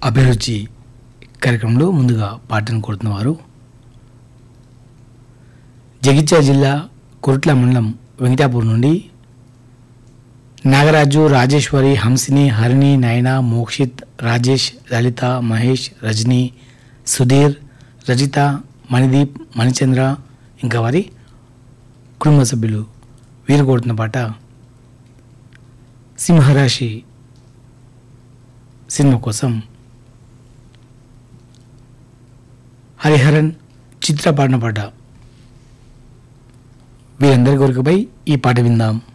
అభిరుచి కార్యక్రమంలో ముందుగా పాటను కోరుతున్నవారు జగిత్యాల జిల్లా కొరుట్ల మండలం వెంకటాపూర్ నుండి నాగరాజు రాజేశ్వరి హంసిని హరిణి నయన మోక్షిత్ రాజేష్ లలిత మహేష్ రజని సుధీర్ రజిత మణిదీప్ మణిచంద్ర ఇంకా వారి కుటుంబ సభ్యులు వీరు కోరుతున్న పాట సింహరాశి సినిమా కోసం హరిహరన్ చిత్ర పాడిన పాట వీరందరి కొరకుపై ఈ పాట విందాం